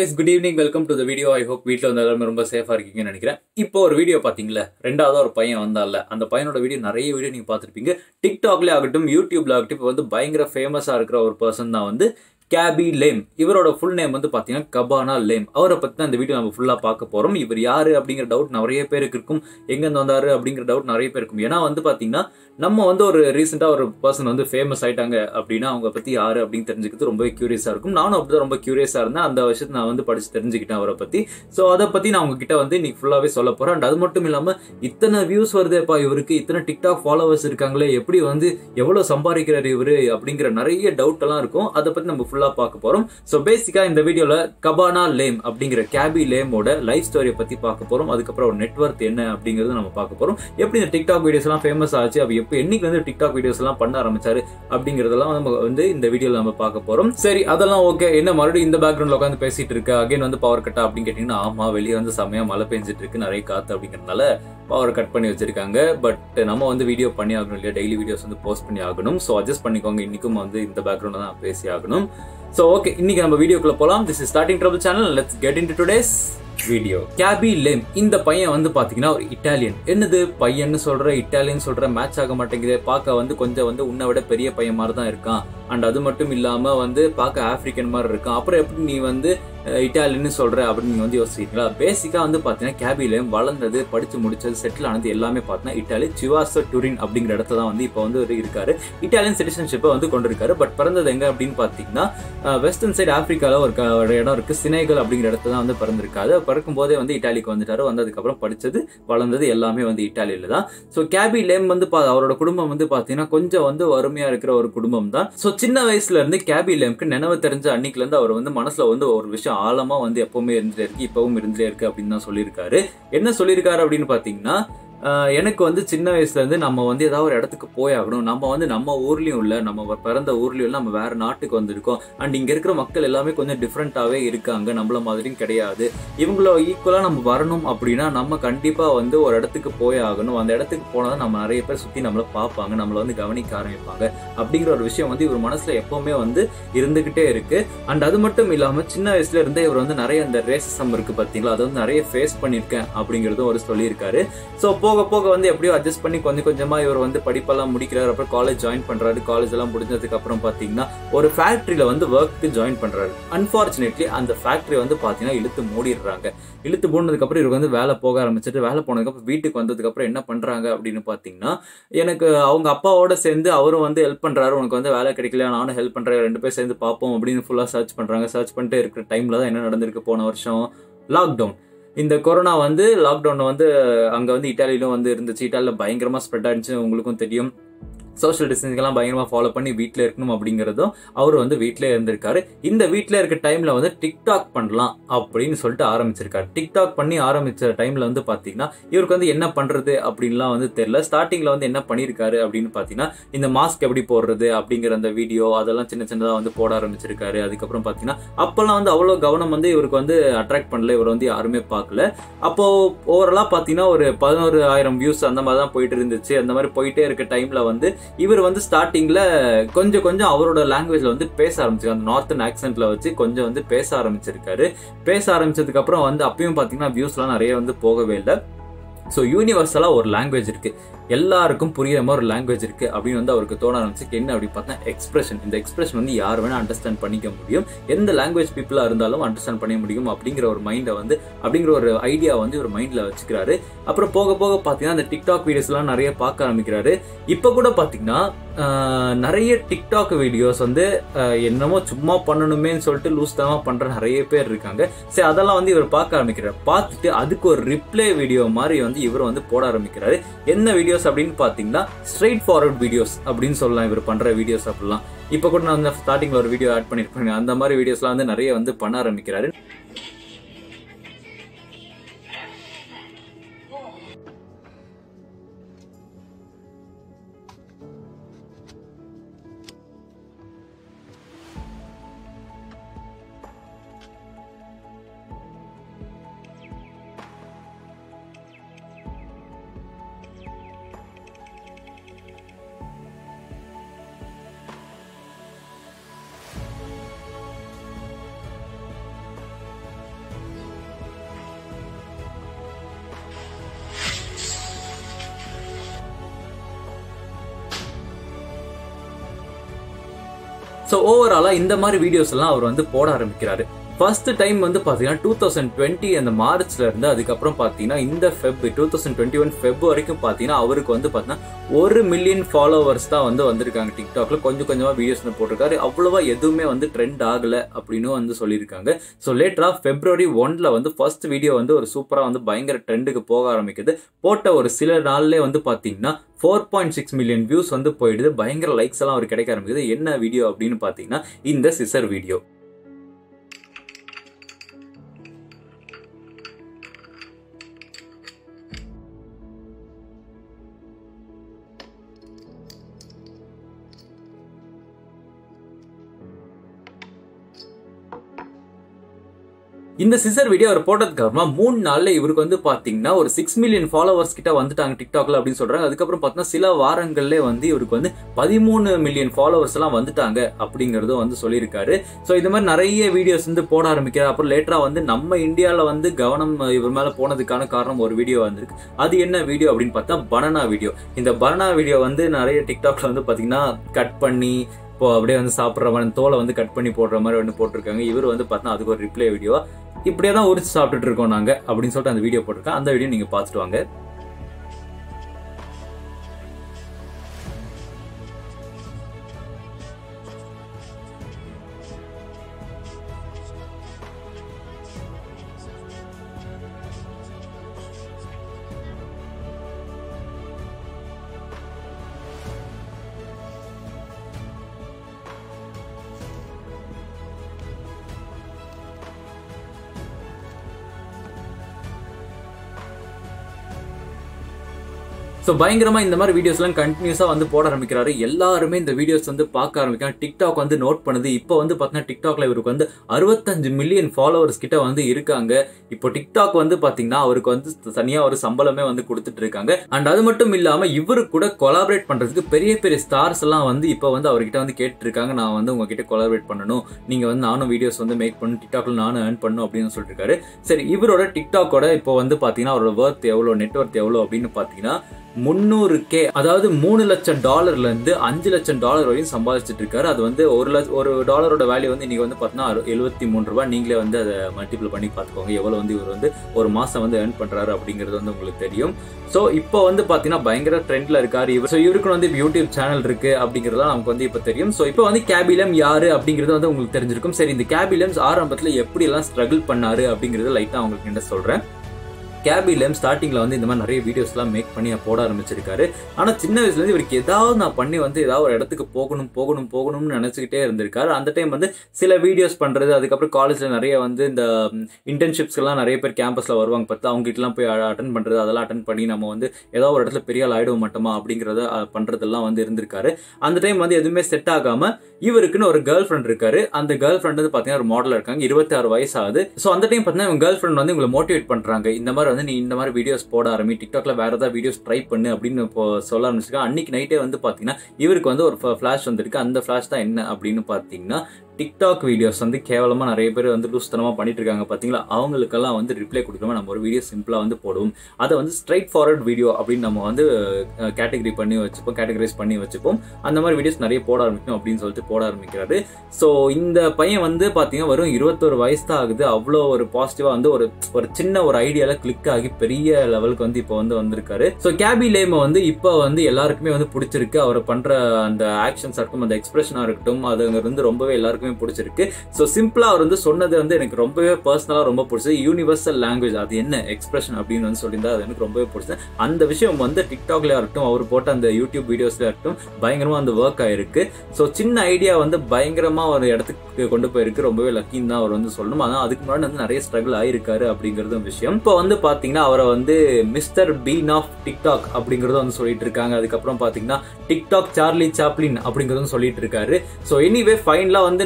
guys good evening welcome to the video I hope வீட்டில் வந்து எல்லாருமே ரொம்ப சேஃபாக இருக்கீங்கன்னு நினைக்கிறேன் இப்போ ஒரு வீடியோ பார்த்தீங்களா ரெண்டாவது ஒரு பையன் வந்தால அந்த பையனோட வீடியோ நிறைய வீடியோ நீங்கள் பார்த்துருப்பீங்க டிக்டாக்லேயே ஆகட்டும் யூடியூப்ல ஆகட்டும் இப்போ வந்து பயங்கர ஃபேமஸாக இருக்கிற ஒரு பர்சன் தான் வந்து கேபி லேம் இவரோட ஃபுல் நேம் வந்து பார்த்தீங்கன்னா கபானா லேம் அவரை பற்றி தான் இந்த வீடியோ நம்ம ஃபுல்லாக பார்க்க போகிறோம் இவர் யார் அப்படிங்கிற டவுட் நிறைய பேருக்கு இருக்கும் எங்கேருந்து வந்தார் அப்படிங்கிற டவுட் நிறைய பேர் இருக்கும் ஏன்னா வந்து பார்த்தீங்கன்னா நம்ம வந்து ஒரு ரீசெண்டாக ஒரு பர்சன் வந்து ஃபேமஸ் ஆயிட்டாங்க அப்படின்னா அவங்க பற்றி யார் அப்படின்னு தெரிஞ்சுக்கிறது ரொம்பவே க்யூரியஸாக இருக்கும் நானும் அப்படி தான் ரொம்ப க்யூரியஸாக இருந்தேன் அந்த விஷயத்தை நான் வந்து படித்து தெரிஞ்சுக்கிட்டேன் அவரை பற்றி ஸோ அதை பற்றி நான் உங்ககிட்ட வந்து இன்னைக்கு ஃபுல்லாகவே சொல்ல போகிறேன் அண்ட் அது மட்டும் இல்லாமல் இத்தனை வியூஸ் வருதேப்பா இவருக்கு இத்தனை டிக்டாக் ஃபாலோவர்ஸ் இருக்காங்களே எப்படி வந்து எவ்வளோ சம்பாதிக்கிறாரு இவர் அப்படிங்கிற நிறைய டவுட் எல்லாம் இருக்கும் அதை பற்றி நம்ம ஃபுல்லாக பார்க்க போகிறோம் ஸோ பேசிக்காக இந்த வீடியோவில் கபானா லேம் அப்படிங்கிற கேபி லேமோட லைஃப் ஸ்டோரியை பற்றி பார்க்க போகிறோம் அதுக்கப்புறம் ஒரு நெட்ஒர்க் என்ன அப்படிங்கிறது நம்ம பார்க்க போகிறோம் எப்படி இந்த டிக்டாக் வீடியோஸ் எல்லாம் ஃபேமஸ் ஆச்சு அப்போ எப்போ என்னைக்கு வந்து டிக்டாக் வீடியோஸ் எல்லாம் பண்ண ஆரம்பிச்சாரு அப்படிங்கிறதெல்லாம் நம்ம வந்து இந்த வீடியோவில் நம்ம பார்க்க போகிறோம் சரி அதெல்லாம் ஓகே என்ன மறுபடியும் இந்த பேக்ரவுண்டில் உட்காந்து பேசிட்டு இருக்கு அகைன் வந்து பவர் கட்டா அப்படின்னு கேட்டிங்கன்னா ஆமா வெளியே வந்து செம்மையாக மழை பெஞ்சிட்டு இருக்கு நிறைய காற்று அப்படிங்கிறதுனால பவர் கட் பண்ணி வச்சிருக்காங்க பட் நம்ம வந்து வீடியோ பண்ணி ஆகணும் இல்லையா டெய்லி வீடியோஸ் வந்து போஸ்ட் பண்ணி ஆகணும் ஸோ அட்ஜஸ்ட் பண்ணிக்கோங்க இன்னைக்கும் வந்து இந்த பேக்ரவுண்டில் தான் பேசி ஆகணும் ஸோ ஓகே இன்னைக்கு நம்ம வீடியோக்குள்ள போகலாம் this is starting trouble channel let's get into today's video Khaby Lame இந்த பையன் வந்து பாத்தீங்கன்னா ஒரு இட்டாலியன் என்னது பையன்னு சொல்ற இட்டாலியன் சொல்ற மேட்ச் ஆக மாட்டேங்குது பார்க்க வந்து கொஞ்சம் வந்து உன்னை விட பெரிய பையன் மாதிரி தான் இருக்கான் அண்ட் அது மட்டும் இல்லாம வந்து பார்க்க ஆப்பிரிக்கன் மாதிரி இருக்கான் அப்புறம் எப்படி நீ வந்து இட்டாலியன்னு சொல்ற அப்படின்னு நீங்க வந்து யோசிக்கிறீங்களா பேசிக்கா வந்து பாத்தீங்கன்னா கேபி லேம் வளர்ந்தது படிச்சு முடிச்சது செட்டில் ஆனது எல்லாமே பார்த்தீங்கன்னா இட்டாலி சிவாச டூரின் அப்படிங்கிற இடத்துல தான் வந்து இப்போ வந்து ஒரு இருக்காரு இட்டாலியன் சிட்டிசன்ஷிப்பை வந்து கொண்டிருக்காரு பட் பிறந்தது எங்க அப்படின்னு பாத்தீங்கன்னா வெஸ்டர்ன் சைடு ஆப்பிரிக்கால ஒரு க- ஒரு இடம் இருக்கு சினைகள் அப்படிங்கிற இடத்துல தான் வந்து பிறந்திருக்காரு பிறக்கும் போதே வந்து இட்டாலிக்கு வந்துட்டாரு வந்ததுக்கப்புறம் படிச்சது வளர்ந்தது எல்லாமே வந்து இட்டாலியில தான் ஸோ கேபி லேம் வந்து பா- அவரோட குடும்பம் வந்து பாத்தீங்கன்னா கொஞ்சம் வந்து வறுமையா இருக்கிற ஒரு குடும்பம் தான் ஸோ சின்ன வயசுல இருந்து கேபி லேம்க்கு நினைவு தெரிஞ்ச அன்னைக்குல இருந்து அவர் வந்து மனசுல வந்து ஒரு விஷயம் ஆழமா வந்து எப்பவுமே இருந்துட்டே இருக்கு இப்பவும் இருந்துட்டே இருக்கு அப்படின்னு தான் சொல்லியிருக்காரு என்ன சொல்லியிருக்காரு அப்படின்னு பாத்தீங்கன்னா ஆஹ் எனக்கு வந்து சின்ன வயசுல இருந்து நம்ம வந்து ஏதாவது ஒரு இடத்துக்கு போய் ஆகணும் நம்ம வந்து நம்ம ஊர்லயும் இல்ல நம்ம பிறந்த ஊர்லயும் இல்ல நம்ம வேற நாட்டுக்கு வந்திருக்கோம் அண்ட் இங்க இருக்கிற மக்கள் எல்லாமே கொஞ்சம் டிஃப்ரெண்டாவே இருக்காங்க நம்மள மாதிரியும் கிடையாது இவங்கள ஈக்குவலா நம்ம வரணும் அப்படின்னா நம்ம கண்டிப்பா வந்து ஒரு இடத்துக்கு போய் ஆகணும் அந்த இடத்துக்கு போனா தான் நம்ம நிறைய பேர் சுத்தி நம்மள பார்ப்பாங்க நம்மள வந்து கவனிக்க ஆரம்பிப்பாங்க அப்படிங்கிற ஒரு விஷயம் வந்து இவர் மனசுல எப்பவுமே வந்து இருந்துகிட்டே இருக்கு அண்ட் அது மட்டும் இல்லாம சின்ன வயசுல இருந்தே இவர் வந்து நிறைய இந்த ரேசிசம் இருக்கு பாத்தீங்களா அது வந்து நிறைய ஃபேஸ் பண்ணிருக்கேன் அப்படிங்கறதும் ஒரு சொல்லியிருக்காரு ஸோ போக போக வந்து எப்படியோ அட்ஜஸ்ட் பண்ணி கொஞ்சம் கொஞ்சமா இவர் வந்து படிப்பெல்லாம் முடிக்கிறாரு அப்புறம் காலேஜ் ஜாயின் பண்றாரு காலேஜ் எல்லாம் முடிஞ்சதுக்கு அப்புறம் பாத்தீங்கன்னா ஒரு ஃபேக்டரியில வந்து ஒர்க்கு ஜாயின் பண்றாரு அன்பார்ச்சுனேட்லி அந்த ஃபேக்டரி வந்து பாத்தீங்கன்னா இழுத்து மூடிடுறாங்க இழுத்து மூடினதுக்கு அப்புறம் இவருக்கு வந்து வேலை போக ஆரம்பிச்சிட்டு வேலை போனதுக்கு அப்புறம் வீட்டுக்கு வந்ததுக்கு அப்புறம் என்ன பண்றாங்க அப்படின்னு பாத்தீங்கன்னா எனக்கு அவங்க அப்பாவோட சேர்ந்து அவரும் வந்து ஹெல்ப் பண்றாரு உனக்கு வந்து வேலை கிடைக்கல நானும் ஹெல்ப் பண்றேன் ரெண்டு பேரும் சேர்ந்து பார்ப்போம் அப்படின்னு ஃபுல்லா சர்ச் பண்றாங்க சர்ச் பண்ணிட்டு இருக்கிற டைம்ல தான் என்ன நடந்திருக்கு போன வருஷம் லாக்டவுன் இந்த கொரோனா வந்து லாக்டவுன் வந்து அங்க வந்து இட்டாலியிலும் வந்து இருந்துச்சு இட்டாலியில் பயங்கரமா ஸ்ப்ரெட் ஆயிடுச்சு உங்களுக்கும் தெரியும் சோஷியல் டிஸ்டன்சிங்லாம் பயங்கரமா ஃபாலோ பண்ணி வீட்டில் இருக்கணும் அப்படிங்கிறதும் அவர் வந்து வீட்டிலே இருந்திருக்காரு இந்த வீட்டில் இருக்க டைம்ல வந்து டிக்டாக் பண்ணலாம் அப்படின்னு சொல்லிட்டு ஆரம்பிச்சிருக்காரு டிக்டாக் பண்ணி ஆரம்பிச்ச டைம்ல வந்து பாத்தீங்கன்னா இவருக்கு வந்து என்ன பண்றது அப்படின்லாம் வந்து தெரியல ஸ்டார்டிங்ல வந்து என்ன பண்ணியிருக்காரு அப்படின்னு பாத்தீங்கன்னா இந்த மாஸ்க் எப்படி போடுறது அப்படிங்கிற அந்த வீடியோ அதெல்லாம் சின்ன சின்னதாக வந்து போட ஆரம்பிச்சிருக்காரு அதுக்கப்புறம் பாத்தீங்கன்னா அப்பெல்லாம் வந்து அவ்வளோ கவனம் வந்து இவருக்கு வந்து அட்ராக்ட் பண்ணல இவர் வந்து யாருமே பார்க்கல அப்போ ஓவரலா பாத்தீங்கன்னா ஒரு பதினோரு ஆயிரம் வியூஸ் அந்த மாதிரி தான் போயிட்டு இருந்துச்சு அந்த மாதிரி போயிட்டே இருக்க டைம்ல வந்து இவர் வந்து ஸ்டார்டிங்ல கொஞ்சம் கொஞ்சம் அவரோட லாங்குவேஜ்ல வந்து பேச ஆரம்பிச்சிருக்காரு அந்த நார்த்தன் ஆக்சென்ட்ல வச்சு கொஞ்சம் வந்து பேச ஆரம்பிச்சிருக்காரு பேச ஆரம்பிச்சதுக்கு அப்புறம் வந்து அப்பயும் பாத்தீங்கன்னா வியூஸ்லாம் நிறைய வந்து போகவே இல்லை ஸோ யூனிவர்சலாக ஒரு லாங்குவேஜ் இருக்கு எல்லாருக்கும் புரியுற மாதிரி ஒரு லாங்குவேஜ் இருக்கு அப்படின்னு வந்து அவருக்கு தோண ஆரம்பிச்சு என்ன அப்படி பார்த்தா எக்ஸ்பிரஷன் இந்த எக்ஸ்பிரஷன் வந்து யார் வேணா அண்டர்ஸ்டாண்ட் பண்ணிக்க முடியும் எந்த லாங்குவேஜ் பீப்புளாக இருந்தாலும் அண்டர்ஸ்டாண்ட் பண்ண முடியும் அப்படிங்கிற ஒரு மைண்டை வந்து அப்படிங்கிற ஒரு ஐடியா வந்து ஒரு மைண்டில் வச்சுக்கிறாரு அப்புறம் போக போக பார்த்தீங்கன்னா அந்த டிக்டாக் வீடியோஸ்லாம் நிறைய பார்க்க ஆரம்பிக்கிறாரு இப்போ கூட பார்த்தீங்கன்னா ஆஹ், நிறைய டிக்டாக் வீடியோஸ் வந்து ஆஹ், என்னமோ சும்மா பண்ணணுமேன்னு சொல்லிட்டு லூஸ் தனமா பண்ற நிறைய பேர் இருக்காங்க சரி அதெல்லாம் வந்து இவர் பார்க்க ஆரம்பிக்கிறார் பார்த்துட்டு அதுக்கு ஒரு ரிப்ளை வீடியோ மாதிரி வந்து இவர் வந்து போட ஆரம்பிக்கிறாரு என்ன வீடியோஸ் அப்படின்னு பார்த்தீங்கன்னா ஸ்ட்ரெயிட் ஃபார்வர்ட் வீடியோஸ் அப்படின்னு சொல்லலாம் இவர் பண்ற வீடியோஸ் அப்படிலாம் இப்போ கூட நான் வந்து ஸ்டார்டிங்ல ஒரு வீடியோ ஆட் பண்ணிருப்பேன் அந்த மாதிரி வீடியோஸ்லாம் வந்து நிறைய வந்து பண்ண ஆரம்பிக்கிறாரு ஸோ ஓவராலாக இந்த மாதிரி வீடியோஸ் எல்லாம் அவர் வந்து போட ஆரம்பிக்கிறாரு ஃபர்ஸ்ட் டைம் வந்து பார்த்தீங்கன்னா டூ தௌசண்ட் டுவெண்ட்டி அந்த மார்ச்ல இருந்து அதுக்கப்புறம் பார்த்தீங்கன்னா இந்த Feb two thousand twenty one Feb வரைக்கும் பார்த்தீங்கன்னா அவருக்கு வந்து பார்த்தீங்கன்னா ஒரு மில்லியன் ஃபாலோவர்ஸ் தான் வந்து வந்திருக்காங்க டிக்டாக்ல கொஞ்சம் கொஞ்சமாக வீடியோஸ் போட்டிருக்காரு அவ்வளோவா எதுவுமே வந்து ட்ரெண்ட் ஆகல அப்படின்னு வந்து சொல்லியிருக்காங்க ஸோ லேட்டராக ஃபெப்ரவரி ஒன்ல வந்து ஃபர்ஸ்ட் வீடியோ வந்து ஒரு சூப்பராக வந்து பயங்கர ட்ரெண்டுக்கு போக ஆரம்பிக்குது போட்ட ஒரு சில நாள்லேயே வந்து பார்த்தீங்கன்னா four point six million views வந்து போயிடுது பயங்கர லைக்ஸ் எல்லாம் அவர் கிடைக்க ஆரம்பிக்குது என்ன வீடியோ அப்படின்னு பார்த்தீங்கன்னா இந்த சிசர் வீடியோ இந்த சிசர் வீடியோ அவர் போட்டதுக்கு அப்புறமா மூணு நாள்ல இவருக்கு வந்து பாத்தீங்கன்னா ஒரு சிக்ஸ் மில்லியன் ஃபாலோவர்ஸ் கிட்ட வந்துட்டாங்க டிக்டாக்ல அப்படின்னு சொல்றாங்க அதுக்கப்புறம் பார்த்தீங்கன்னா சில வாரங்கள்ல வந்து இவருக்கு வந்து பதிமூணு மில்லியன் ஃபாலோவர்ஸ் எல்லாம் வந்துட்டாங்க அப்படிங்கறதும் வந்து சொல்லியிருக்காரு ஸோ இது மாதிரி நிறைய வீடியோஸ் வந்து போட ஆரம்பிக்கிறார் அப்புறம் லேட்டரா வந்து நம்ம இந்தியாவில் வந்து கவனம் இவர் மேல போனதுக்கான காரணம் ஒரு வீடியோ வந்திருக்கு அது என்ன வீடியோ அப்படின்னு பார்த்தா பனானா வீடியோ இந்த பனானா வீடியோ வந்து நிறைய டிக்டாக்ல வந்து பாத்தீங்கன்னா கட் பண்ணி இப்போ அப்படியே வந்து சாப்பிட்ற மாதிரி தோலை வந்து கட் பண்ணி போடுற மாதிரி வந்து போட்டிருக்காங்க இவர் வந்து பார்த்தா அதுக்கு ஒரு ரிப்ளை வீடியோ இப்படியே தான் உரிச்சு சாப்பிட்டுட்டு இருக்கோம் நாங்க அப்படின்னு சொல்லிட்டு அந்த வீடியோ போட்டிருக்கேன் அந்த வீடியோ நீங்க பார்த்துட்டு வாங்க ஸோ பயங்கரமா இந்த மாதிரி வீடியோஸ்லாம் கண்டினியூஸா வந்து போட ஆரம்பிக்கிறாரு எல்லாருமே இந்த வீடியோஸ் வந்து பார்க்க ஆரம்பிக்கிறாங்க டிக்டாக் வந்து நோட் பண்ணுது இப்போ வந்து பார்த்தீங்கன்னா டிக்டாக்ல இவருக்கு வந்து அறுபத்தஞ்சு மில்லியன் ஃபாலோவர்ஸ் கிட்ட வந்து இருக்காங்க இப்போ டிக்டாக் வந்து பாத்தீங்கன்னா அவருக்கு வந்து தனியா ஒரு சம்பளமே வந்து கொடுத்துட்டு இருக்காங்க அண்ட் அது மட்டும் இல்லாம இவரு கூட கொலாபரேட் பண்றதுக்கு பெரிய பெரிய ஸ்டார்ஸ் எல்லாம் வந்து இப்போ வந்து அவர்கிட்ட வந்து கேட்டு இருக்காங்க நான் வந்து உங்ககிட்ட கொலாபரேட் பண்ணணும் நீங்க வந்து நானும் வீடியோஸ் வந்து மேக் பண்ணணும் டிக்டாக்ல நானும் ஏர்ன் பண்ணணும் அப்படின்னு சொல்லிட்டு இருக்காரு சரி இவரோட டிக்டாக்கோட இப்போ வந்து பாத்தீங்கன்னா அவரோட ஒர்த் எவ்வளோ நெட்ஒர்த் எவ்வளோ அப்படின்னு பாத்தீங்கன்னா முந்நூறு கே அதாவது மூணு லட்சம் டாலர்ல இருந்து அஞ்சு லட்சம் டாலர் வரையும் சம்பாதிச்சிட்டு இருக்காரு அது வந்து ஒரு லட்ச ஒரு டாலரோட வேல்யூ வந்து இன்னைக்கு வந்து பார்த்தீங்கன்னா எழுபத்தி மூணு ரூபாய் நீங்களே வந்து அதை மல்டிபிள் பண்ணி பார்த்துக்கோங்க எவ்வளவு வந்து இவர் வந்து ஒரு மாசம் வந்து ஏர்ன் பண்றாரு அப்படிங்கிறது வந்து உங்களுக்கு தெரியும் ஸோ இப்போ வந்து பார்த்தீங்கன்னா பயங்கர ட்ரெண்ட்ல இருக்காரு இவர் ஸோ இவருக்கு வந்து யூடியூப் சேனல் இருக்கு அப்படிங்கிறதெல்லாம் நமக்கு வந்து இப்போ தெரியும் ஸோ இப்போ வந்து கேபிலம் யாரு அப்படிங்கிறது வந்து உங்களுக்கு தெரிஞ்சிருக்கும் சரி இந்த கேபிலம்ஸ் ஆரம்பத்தில் எப்படி எல்லாம் ஸ்ட்ரகிள் பண்ணாரு அப்படிங்கிறது லைட்டாக உங்களுக்கு என்ன சொல்றேன் கேபிலம் ஸ்டார்டிங்கில் வந்து இந்த மாதிரி நிறைய வீடியோஸ்லாம் மேக் பண்ணி போட ஆரம்பிச்சிருக்காரு ஆனால் சின்ன வயசுலேருந்து இவருக்கு ஏதாவது நான் பண்ணி வந்து ஏதாவது ஒரு இடத்துக்கு போகணும் போகணும் போகணும்னு நினச்சிக்கிட்டே இருந்திருக்காரு அந்த டைம் வந்து சில வீடியோஸ் பண்ணுறது அதுக்கப்புறம் காலேஜில் நிறைய வந்து இந்த இன்டர்ன்ஷிப்ஸ்க்கெல்லாம் நிறைய பேர் கேம்பஸில் வருவாங்க பார்த்து அவங்ககிட்டலாம் போய் அட்டன் பண்ணுறது அதெல்லாம் அட்டன் பண்ணி நம்ம வந்து ஏதோ ஒரு இடத்துல பெரிய ஆள் ஆயிடுவோம் மாட்டோமா அப்படிங்கிறத பண்ணுறதெல்லாம் வந்து இருந்திருக்காரு அந்த டைம் வந்து எதுவுமே செட் ஆகாமல் இவருக்குன்னு ஒரு கேர்ள் ஃப்ரெண்ட் இருக்காரு அந்த கேர்ள் ஃப்ரெண்ட் வந்து பார்த்தீங்கன்னா ஒரு மாடல் இருக்காங்க இருபத்தி ஆறு வயசு ஆகுது ஸோ அந்த டைம் பார்த்தீங்கன்னா இவங்க கேர்ள் ஃப்ரெண்ட் வந்து உங்களை மோட்டிவேட் பண்ணுறாங்க இந்த மாதிரி வந்து நீ இந்த மாதிரி வீடியோஸ் போட ஆரம்பி டிக்டாக்ல வேற ஏதாவது வீடியோஸ் ட்ரை பண்ணு அப்படின்னு இப்போ சொல்ல ஆரம்பிச்சிருக்கேன் அன்னைக்கு நைட்டே வந்து பார்த்தீங்கன்னா இவருக்கு வந்து ஒரு ஃபிளாஷ் வந்திருக்கு அந்த ஃபிளாஷ் தான் என்ன அப்படின்னு பார்த்தீங்கன்னா டிக்டாக் வீடியோஸ் வந்து கேவலமாக நிறைய பேர் வந்து லூஸ்தனமாக பண்ணிட்டு இருக்காங்க பார்த்தீங்களா அவங்களுக்கெல்லாம் வந்து ரிப்ளை கொடுக்காம நம்ம ஒரு வீடியோ சிம்பிளாக வந்து போடுவோம் அதை வந்து ஸ்ட்ரைட் ஃபார்வர்ட் வீடியோ அப்படின்னு நம்ம வந்து கேட்டகரி பண்ணி வச்சுப்போம் கேட்டகரைஸ் பண்ணி வச்சுப்போம் அந்த மாதிரி வீடியோஸ் நிறைய போட ஆரம்பிக்கணும் அப்படின்னு சொல்லிட்டு போட ஆரம்பிக்கிறாரு ஸோ இந்த பையன் வந்து பார்த்தீங்கன்னா வரும் இருபத்தொரு வயசு தான் ஆகுது அவ்வளோ ஒரு பாசிட்டிவாக வந்து ஒரு ஒரு சின்ன ஒரு ஐடியாவில் கிளிக் ஆகி பெரிய லெவலுக்கு வந்து இப்போ வந்து வந்திருக்காரு ஸோ கேபி லேம வந்து இப்போ வந்து எல்லாருக்குமே வந்து பிடிச்சிருக்கு அவர் பண்ணுற அந்த ஆக்ஷன்ஸ் இருக்கட்டும் அந்த எக்ஸ்பிரஷனாக இருக்கட்டும் அது வந்து ரொம்பவே எல்லாருக்குமே பிடிச்சிருக்கு ஸோ சிம்பிளா அவர் வந்து சொன்னது வந்து எனக்கு ரொம்பவே பர்சனலா ரொம்ப பிடிச்சது யூனிவர்சல் லாங்குவேஜ் அது என்ன எக்ஸ்பிரஷன் அப்படின்னு வந்து சொல்லியிருந்தா அது எனக்கு ரொம்பவே பிடிச்சது அந்த விஷயம் வந்து டிக்டாக்ல இருக்கட்டும் அவர் போட்ட அந்த யூடியூப் வீடியோஸ்ல இருக்கட்டும் பயங்கரமா அந்த ஒர்க் ஆயிருக்கு ஸோ சின்ன ஐடியா வந்து பயங்கரமா ஒரு இடத்துக்கு கொண்டு போயிருக்கு ரொம்பவே லக்கின்னு தான் அவர் வந்து சொல்லணும் ஆனால் அதுக்கு முன்னாடி வந்து நிறைய ஸ்ட்ரகிள் ஆயிருக்காரு அப்படிங்கிறதும் விஷயம் இப்போ வந்து பாத்தீங்கன்னா அவரை வந்து மிஸ்டர் பீன் ஆஃப் டிக்டாக் அப்படிங்கறதும் வந்து சொல்லிட்டு இருக்காங்க அதுக்கப்புறம் பாத்தீங்கன்னா டிக்டாக் சார்லி சாப்ளின் அப்படிங்கறதும் சொல்லிட்டு இருக்காரு ஸோ எனிவே ஃபைனலா வந்து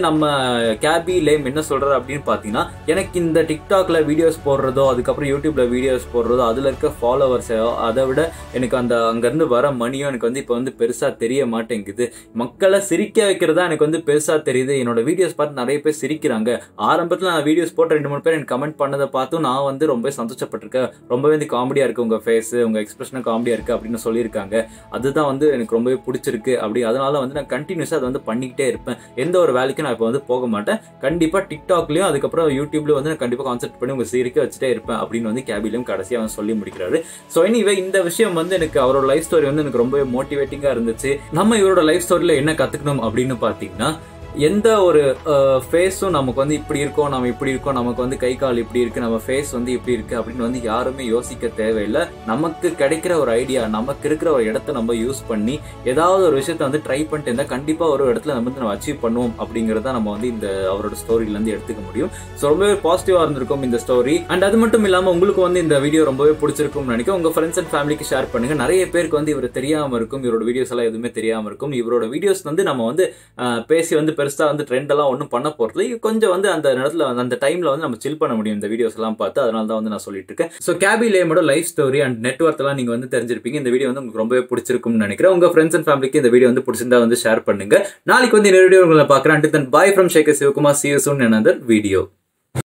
நம்ம கேபி லேம் என்ன சொல்றாரு அப்படின்னு பார்த்தீங்கன்னா எனக்கு இந்த டிக்டாக்ல வீடியோஸ் போடுறதோ அதுக்கப்புறம் யூடியூப்ல வீடியோஸ் போடுறதோ அதுல இருக்க ஃபாலோவர்ஸோ அதை விட எனக்கு அந்த அங்கேருந்து வர மணியும் எனக்கு வந்து இப்போ வந்து பெருசா தெரிய மாட்டேங்குது மக்களை சிரிக்க வைக்கிறதா எனக்கு வந்து பெருசா தெரியுது என்னோட வீடியோஸ் பார்த்து நிறைய பேர் சிரிக்கிறாங்க ஆரம்பத்தில் நான் வீடியோஸ் போட்டு ரெண்டு மூணு பேர் எனக்கு கமெண்ட் பண்ணதை பார்த்தும் நான் வந்து ரொம்ப சந்தோஷப்பட்டிருக்கேன் ரொம்பவே வந்து காமெடியா இருக்கு உங்க ஃபேஸ் உங்க எக்ஸ்பிரஷன் காமெடியா இருக்கு அப்படின்னு சொல்லியிருக்காங்க அதுதான் வந்து எனக்கு ரொம்பவே பிடிச்சிருக்கு அப்படி அதனால வந்து நான் கண்டினியூஸாக அதை வந்து பண்ணிக்கிட்டே இருப்பேன் எந்த ஒரு வேலைக்கும் நான் இப்போ வந்து போக மாட்டேன் கண்டிப்பாக டிக்டாக்லையும் அதுக்கப்புறம் யூடியூப்ல வந்து நான் கண்டிப்பாக கான்செப்ட் பண்ணி உங்க சிரிக்க வச்சுட்டே இருப்பேன் அப்படின்னு வந்து கேபிலையும் கடைசியாக அவன் சொல்லி முடிக்கிறாரு ஸோ எனிவே இந்த விஷயம் வந்து எனக்கு அவரோட லைஃப் ஸ்டோரி வந்து எனக்கு ரொம்பவே மோட்டிவேட்டிங்காக இருந்துச்சு நம்ம இவரோட லைஃப் ஸ்டோரியில் என்ன கற்றுக்கணும் அப்படின்னு பார்த்தீங்கன்னா எந்த ஒரு ஃபேஸும் நமக்கு வந்து இப்படி இருக்கோம் நம்ம இப்படி இருக்கோம் நமக்கு வந்து கை கால் இப்படி இருக்கு நம்ம ஃபேஸ் வந்து இப்படி இருக்கு அப்படின்னு வந்து யாருமே யோசிக்க தேவையில்லை நமக்கு கிடைக்கிற ஒரு ஐடியா நமக்கு இருக்கிற ஒரு இடத்த நம்ம யூஸ் பண்ணி ஏதாவது ஒரு விஷயத்த வந்து ட்ரை பண்ணிட்டு இருந்தால் கண்டிப்பாக ஒரு இடத்துல நம்ம வந்து நம்ம அச்சீவ் பண்ணுவோம் அப்படிங்கிறத நம்ம வந்து இந்த அவரோட ஸ்டோரியிலேருந்து எடுத்துக்க முடியும் ஸோ ரொம்பவே பாசிட்டிவாக இருந்திருக்கும் இந்த ஸ்டோரி அண்ட் அது மட்டும் இல்லாமல் உங்களுக்கு வந்து இந்த வீடியோ ரொம்பவே பிடிச்சிருக்கும்னு நினைக்கிறேன் உங்கள் ஃப்ரெண்ட்ஸ் அண்ட் ஃபேமிலிக்கு ஷேர் பண்ணுங்க நிறைய பேருக்கு வந்து இவர் தெரியாமல் இருக்கும் இவரோட வீடியோஸ் எல்லாம் எதுவுமே தெரியாமல் இருக்கும் இவரோட வீடியோஸ் வந்து நம்ம வந்து அஹ், பேசி வந்து பெருசாக வந்து ட்ரெண்ட் எல்லாம் ஒன்றும் பண்ண போகிறது கொஞ்சம் வந்து அந்த நேரத்தில் அந்த டைமில் வந்து நம்ம சில் பண்ண முடியும் இந்த வீடியோஸ் எல்லாம் பார்த்து அதனால தான் வந்து நான் சொல்லிட்டு இருக்கேன் ஸோ கேபி லேமோட லைஃப் ஸ்டோரி அண்ட் நெட்ஒர்க் எல்லாம் நீங்கள் வந்து தெரிஞ்சிருப்பீங்க இந்த வீடியோ வந்து உங்களுக்கு ரொம்பவே பிடிச்சிருக்கும்னு நினைக்கிறேன் உங்கள் ஃப்ரெண்ட்ஸ் அண்ட் ஃபேமிலிக்கு இந்த வீடியோ வந்து பிடிச்சிருந்தா வந்து ஷேர் பண்ணுங்க நாளைக்கு வந்து இந்த வீடியோ உங்களை பார்க்குறேன் and then bye from Shekar Sivakumar see you soon another video